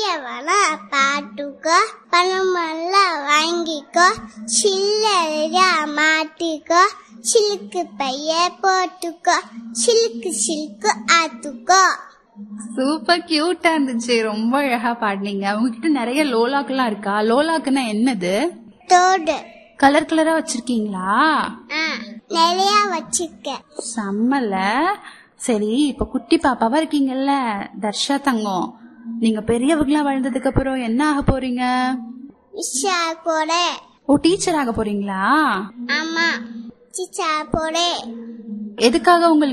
வேணா பாட்டுக்கோ பணமெல்லாம் வாங்கிக்கோ சில்லறையா மாட்டிக்கோ சிலுக்கு பைய போட்டுக்கோ சிலுக்கு சிலுக்கு ஆத்துக்கோ சூப்பர் கியூட்டா இருந்துச்சு ரொம்ப அழகா பாடினீங்க உங்ககிட்ட நிறைய லோலாக்கெல்லாம் இருக்கா லோலாக்குன்னா என்னது தோடு கலர் கலரா வச்சிருக்கீங்களா ஆ நிறைய வச்சிருக்கேன் செம்மல சரி இப்ப குட்டி பாப்பாவா இருக்கீங்கல்ல தர்ஷா தங்கம் நீங்க பெரியவங்களா வளர்ந்ததுக்கு அப்புறம் என்ன ஆக போறீங்க விஷா போட ஓ டீச்சர் ஆக போறீங்களா ஆமா சிச்சா போட எதுக்காக உங்களுக்கு